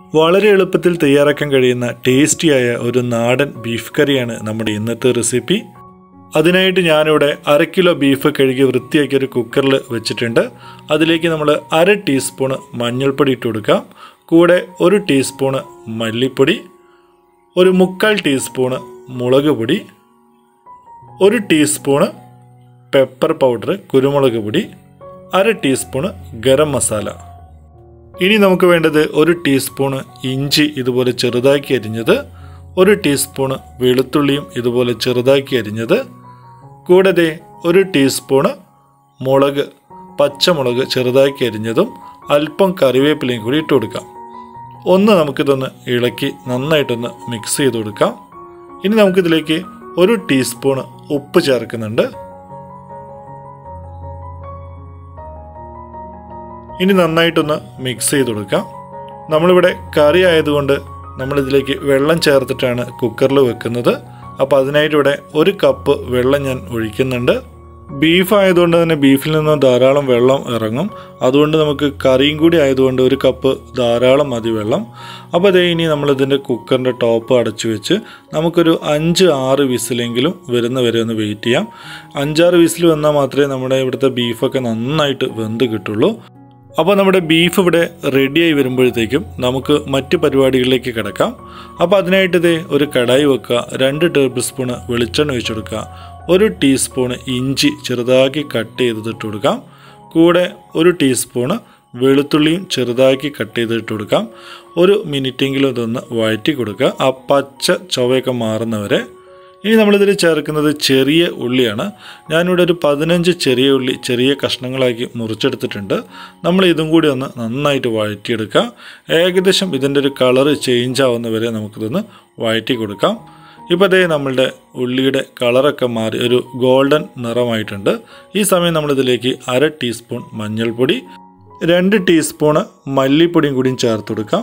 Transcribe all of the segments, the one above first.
വളരെ എളുപ്പത്തിൽ തയ്യാറാക്കാൻ കഴിയുന്ന ടേസ്റ്റിയായ ഒരു നാടൻ ബീഫ് കറിയാണ് നമ്മുടെ ഇന്നത്തെ റെസിപ്പി അതിനായിട്ട് ഞാനിവിടെ അര കിലോ ബീഫ് കഴുകി വൃത്തിയാക്കി ഒരു കുക്കറിൽ വെച്ചിട്ടുണ്ട് അതിലേക്ക് നമ്മൾ അര ടീസ്പൂണ് മഞ്ഞൾപ്പൊടി ഇട്ട് കൊടുക്കാം കൂടെ ഒരു ടീസ്പൂണ് മല്ലിപ്പൊടി ഒരു മുക്കാൽ ടീസ്പൂണ് മുളക് പൊടി ഒരു ടീസ്പൂണ് പെപ്പർ പൗഡർ കുരുമുളക് പൊടി അര ടീസ്പൂണ് ഗരം മസാല ഇനി നമുക്ക് വേണ്ടത് ഒരു ടീസ്പൂണ് ഇഞ്ചി ഇതുപോലെ ചെറുതാക്കി അരിഞ്ഞത് ഒരു ടീസ്പൂണ് വെളുത്തുള്ളിയും ഇതുപോലെ ചെറുതാക്കി അരിഞ്ഞത് കൂടാതെ ഒരു ടീസ്പൂണ് മുളക് പച്ചമുളക് ചെറുതാക്കി അരിഞ്ഞതും അല്പം കറിവേപ്പിലയും കൂടി ഇട്ട് കൊടുക്കാം ഒന്ന് നമുക്കിതൊന്ന് ഇളക്കി നന്നായിട്ടൊന്ന് മിക്സ് ചെയ്ത് കൊടുക്കാം ഇനി നമുക്കിതിലേക്ക് ഒരു ടീസ്പൂണ് ഉപ്പ് ചേർക്കുന്നുണ്ട് ഇനി നന്നായിട്ടൊന്ന് മിക്സ് ചെയ്ത് കൊടുക്കാം നമ്മളിവിടെ കറി ആയതുകൊണ്ട് നമ്മളിതിലേക്ക് വെള്ളം ചേർത്തിട്ടാണ് കുക്കറിൽ വെക്കുന്നത് അപ്പോൾ അതിനായിട്ട് ഇവിടെ ഒരു കപ്പ് വെള്ളം ഞാൻ ഒഴിക്കുന്നുണ്ട് ബീഫ് ആയതുകൊണ്ട് തന്നെ ബീഫിൽ നിന്ന് ധാരാളം വെള്ളം ഇറങ്ങും അതുകൊണ്ട് നമുക്ക് കറിയും കൂടി ആയതുകൊണ്ട് ഒരു കപ്പ് ധാരാളം മതി വെള്ളം അപ്പോൾ അതേ ഇനി നമ്മളിതിൻ്റെ കുക്കറിൻ്റെ ടോപ്പ് അടച്ചു വെച്ച് നമുക്കൊരു അഞ്ച് ആറ് വിസിലെങ്കിലും വരുന്ന വരെ ഒന്ന് വെയിറ്റ് ചെയ്യാം അഞ്ചാറ് വിസിൽ വന്നാൽ മാത്രമേ നമ്മുടെ ഇവിടുത്തെ ബീഫൊക്കെ നന്നായിട്ട് വെന്ത് കിട്ടുള്ളൂ അപ്പോൾ നമ്മുടെ ബീഫ് ഇവിടെ റെഡിയായി വരുമ്പോഴത്തേക്കും നമുക്ക് മറ്റ് പരിപാടികളിലേക്ക് കിടക്കാം അപ്പോൾ അതിനായിട്ട് ഇതേ ഒരു കടായി വെക്കുക രണ്ട് ടേബിൾ സ്പൂണ് വെളിച്ചെണ്ണ ഒഴിച്ചു കൊടുക്കുക ഒരു ടീസ്പൂണ് ഇഞ്ചി ചെറുതാക്കി കട്ട് ചെയ്തിട്ട് കൊടുക്കാം കൂടെ ഒരു ടീസ്പൂണ് വെളുത്തുള്ളിയും ചെറുതാക്കി കട്ട് ചെയ്തിട്ട് കൊടുക്കാം ഒരു മിനിറ്റെങ്കിലും ഇതൊന്ന് വഴറ്റി കൊടുക്കുക ആ പച്ച ചൊവയൊക്കെ മാറുന്നവരെ ഇനി നമ്മളിതിൽ ചേർക്കുന്നത് ചെറിയ ഉള്ളിയാണ് ഞാനിവിടെ ഒരു പതിനഞ്ച് ചെറിയ ഉള്ളി ചെറിയ കഷ്ണങ്ങളാക്കി മുറിച്ചെടുത്തിട്ടുണ്ട് നമ്മൾ ഇതും കൂടി ഒന്ന് നന്നായിട്ട് വഴറ്റിയെടുക്കുക ഏകദേശം ഇതിൻ്റെ ഒരു കളറ് ചേഞ്ച് ആവുന്നവരെ നമുക്കിതൊന്ന് വഴറ്റി കൊടുക്കാം ഇപ്പോൾ അതേ നമ്മളുടെ ഉള്ളിയുടെ കളറൊക്കെ മാറി ഒരു ഗോൾഡൻ നിറമായിട്ടുണ്ട് ഈ സമയം നമ്മളിതിലേക്ക് അര ടീസ്പൂൺ മഞ്ഞൾപ്പൊടി രണ്ട് ടീസ്പൂണ് മല്ലിപ്പൊടിയും കൂടിയും ചേർത്ത് കൊടുക്കാം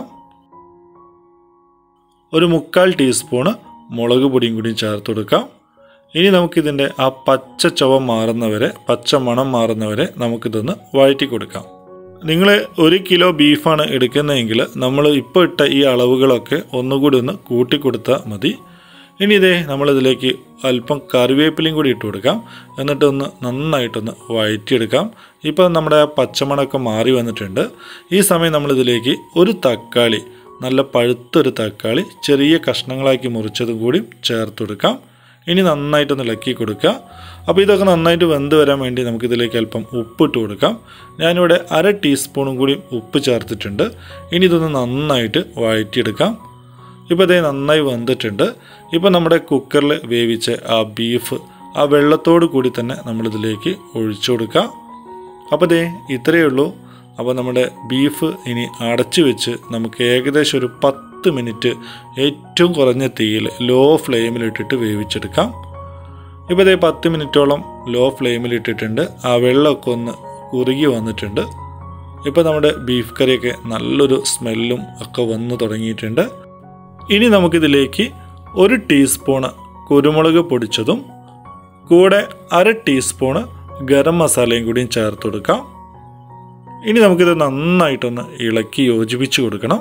ഒരു മുക്കാൽ ടീസ്പൂണ് മുളക് പൊടിയും കൂടി ചേർത്ത് കൊടുക്കാം ഇനി നമുക്കിതിൻ്റെ ആ പച്ച ചുവ മാറുന്നവരെ പച്ച മണം മാറുന്നവരെ നമുക്കിതൊന്ന് വഴറ്റി കൊടുക്കാം നിങ്ങൾ ഒരു കിലോ ബീഫാണ് എടുക്കുന്നതെങ്കിൽ നമ്മൾ ഇപ്പോൾ ഇട്ട ഈ അളവുകളൊക്കെ ഒന്നുകൂടി ഒന്ന് കൂട്ടി കൊടുത്താൽ മതി ഇനി ഇതേ നമ്മളിതിലേക്ക് അല്പം കറിവേപ്പിലയും കൂടി ഇട്ട് കൊടുക്കാം എന്നിട്ട് ഒന്ന് നന്നായിട്ടൊന്ന് വഴറ്റിയെടുക്കാം ഇപ്പോൾ നമ്മുടെ ആ പച്ചമണമൊക്കെ മാറി വന്നിട്ടുണ്ട് ഈ സമയം നമ്മളിതിലേക്ക് ഒരു തക്കാളി നല്ല പഴുത്തൊരു തക്കാളി ചെറിയ കഷ്ണങ്ങളാക്കി മുറിച്ചതും കൂടി ചേർത്ത് കൊടുക്കാം ഇനി നന്നായിട്ടൊന്ന് ഇളക്കി കൊടുക്കുക അപ്പോൾ ഇതൊക്കെ നന്നായിട്ട് വെന്ത് വരാൻ വേണ്ടി നമുക്കിതിലേക്ക് അല്പം ഉപ്പിട്ട് കൊടുക്കാം ഞാനിവിടെ അര ടീസ്പൂണും കൂടി ഉപ്പ് ചേർത്തിട്ടുണ്ട് ഇനി ഇതൊന്ന് നന്നായിട്ട് വഴറ്റിയെടുക്കാം ഇപ്പോൾ ഇതേ നന്നായി വെന്തിട്ടുണ്ട് ഇപ്പോൾ നമ്മുടെ കുക്കറിൽ വേവിച്ച ആ ബീഫ് ആ വെള്ളത്തോട് കൂടി തന്നെ നമ്മളിതിലേക്ക് ഒഴിച്ചു കൊടുക്കാം അപ്പോൾ ദേ ഇത്രയേ ഉള്ളൂ അപ്പോൾ നമ്മുടെ ബീഫ് ഇനി അടച്ചു വെച്ച് നമുക്ക് ഏകദേശം ഒരു പത്ത് മിനിറ്റ് ഏറ്റവും കുറഞ്ഞ തീയിൽ ലോ ഫ്ലെയിമിലിട്ടിട്ട് വേവിച്ചെടുക്കാം ഇപ്പോൾ ഇതേ പത്ത് മിനിറ്റോളം ലോ ഫ്ലെയിമിലിട്ടിട്ടുണ്ട് ആ വെള്ളമൊക്കെ ഒന്ന് കുറുകി വന്നിട്ടുണ്ട് ഇപ്പോൾ നമ്മുടെ ബീഫ് കറിയൊക്കെ നല്ലൊരു സ്മെല്ലും ഒക്കെ വന്ന് തുടങ്ങിയിട്ടുണ്ട് ഇനി നമുക്കിതിലേക്ക് ഒരു ടീസ്പൂണ് കുരുമുളക് പൊടിച്ചതും കൂടെ അര ടീസ്പൂണ് ഗരം മസാലയും കൂടിയും ചേർത്ത് കൊടുക്കാം ഇനി നമുക്കിത് നന്നായിട്ടൊന്ന് ഇളക്കി യോജിപ്പിച്ച് കൊടുക്കണം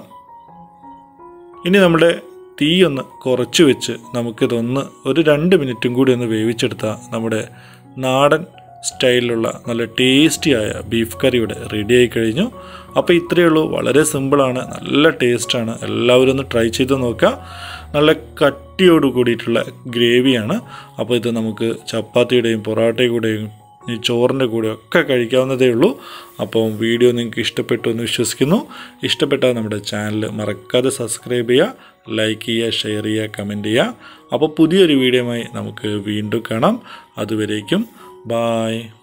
ഇനി നമ്മുടെ തീ ഒന്ന് കുറച്ച് വെച്ച് നമുക്കിതൊന്ന് ഒരു രണ്ട് മിനിറ്റും കൂടി ഒന്ന് വേവിച്ചെടുത്താൽ നമ്മുടെ നാടൻ സ്റ്റൈലിലുള്ള നല്ല ടേസ്റ്റിയായ ബീഫ് കറി ഇവിടെ റെഡി ആയി കഴിഞ്ഞു അപ്പോൾ ഇത്രയേ ഉള്ളൂ വളരെ സിമ്പിളാണ് നല്ല ടേസ്റ്റാണ് എല്ലാവരും ഒന്ന് ട്രൈ ചെയ്ത് നോക്കുക നല്ല കട്ടിയോട് കൂടിയിട്ടുള്ള ഗ്രേവിയാണ് അപ്പോൾ ഇത് നമുക്ക് ചപ്പാത്തിയുടെയും പൊറോട്ടയുടെയും ഈ ചോറിൻ്റെ കൂടെ ഒക്കെ കഴിക്കാവുന്നതേ ഉള്ളൂ അപ്പം വീഡിയോ നിങ്ങൾക്ക് ഇഷ്ടപ്പെട്ടു എന്ന് വിശ്വസിക്കുന്നു ഇഷ്ടപ്പെട്ടാൽ നമ്മുടെ ചാനൽ മറക്കാതെ സബ്സ്ക്രൈബ് ചെയ്യുക ലൈക്ക് ചെയ്യുക ഷെയർ ചെയ്യുക കമൻറ്റ് ചെയ്യുക അപ്പോൾ പുതിയൊരു വീഡിയോയുമായി നമുക്ക് വീണ്ടും കാണാം അതുവരേക്കും ബായ്